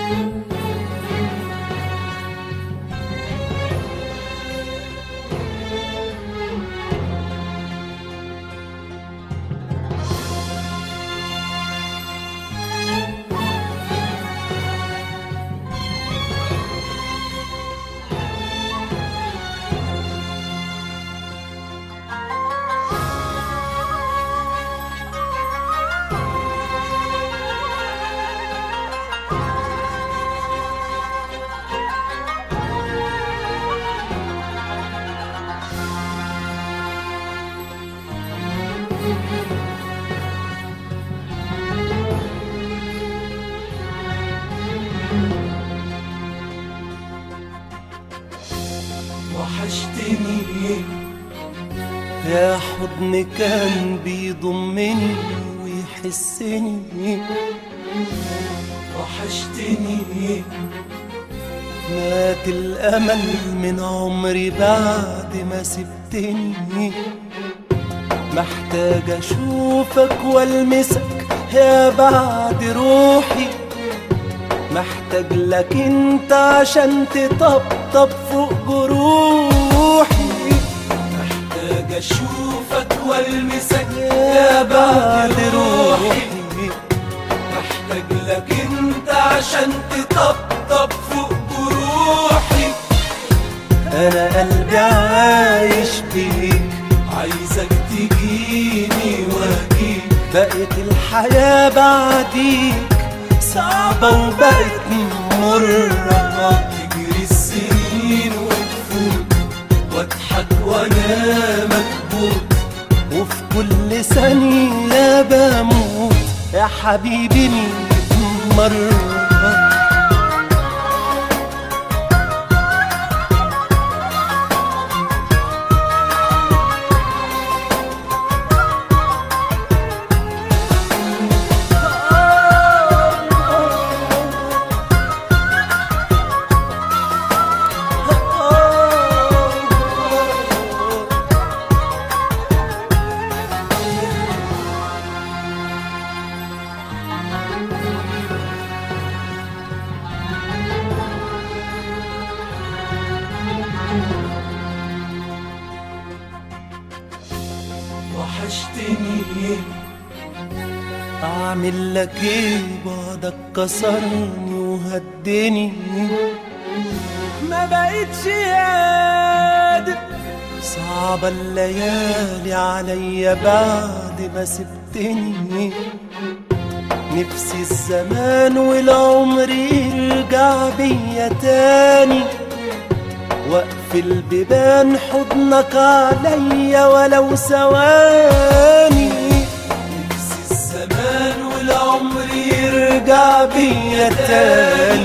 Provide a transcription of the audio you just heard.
وحشتني يا حضن كان بيضمني ويحسني وحشتني مات الأمل من عمري بعد ما سبتني محتاج أشوفك والمسك يا بعد روحي محتاج لك انت عشان تطبطب فوق جروحي محتاج اشوفك والمسك يا بعد روحي محتاج لك انت عشان تطبطب فوق جروحي انا قلبي عايش بيك عايزك تجيني واجيك بقت الحياة بعديك صعبة وبقت مرة تجري السنين وتفوت واضحك وانا مكبوت وفي كل ثانية بموت يا حبيبي ميت مرة وحشتني اعمل لك ايه بعدك كسرني وهدني ما بقتش قادر صعبة الليالي عليا بعد ما سبتني نفسي الزمان والعمر يرجع بيا تاني واقفل بيبان حضنك عليا ولو ثواني نفسي الزمان والعمر يرجع بيا تاني